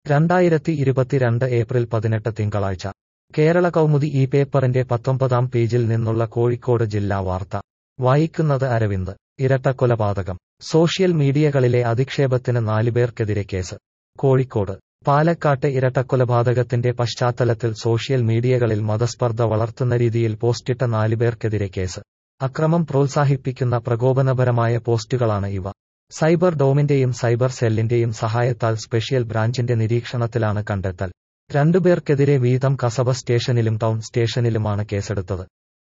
രണ്ടായിരത്തി ഇരുപത്തിരണ്ട് ഏപ്രിൽ പതിനെട്ട് തിങ്കളാഴ്ച കേരള കൗമുദി ഈ പേപ്പറിന്റെ പത്തൊമ്പതാം പേജിൽ നിന്നുള്ള കോഴിക്കോട് ജില്ലാ വാർത്ത വായിക്കുന്നത് അരവിന്ദ് ഇരട്ടക്കൊലപാതകം സോഷ്യൽ മീഡിയകളിലെ അധിക്ഷേപത്തിന് നാലുപേർക്കെതിരെ കേസ് കോഴിക്കോട് പാലക്കാട്ട് ഇരട്ടക്കൊലപാതകത്തിന്റെ പശ്ചാത്തലത്തിൽ സോഷ്യൽ മീഡിയകളിൽ മതസ്പർദ്ധ വളർത്തുന്ന രീതിയിൽ പോസ്റ്റിട്ട നാലുപേർക്കെതിരെ കേസ് അക്രമം പ്രോത്സാഹിപ്പിക്കുന്ന പ്രകോപനപരമായ പോസ്റ്റുകളാണ് ഇവ സൈബർ ഡോമിന്റെയും സൈബർ സെല്ലിന്റെയും സഹായത്താൽ സ്പെഷ്യൽ ബ്രാഞ്ചിന്റെ നിരീക്ഷണത്തിലാണ് കണ്ടെത്തൽ രണ്ടുപേർക്കെതിരെ വീതം കസബ സ്റ്റേഷനിലും ടൗൺ സ്റ്റേഷനിലുമാണ് കേസെടുത്തത്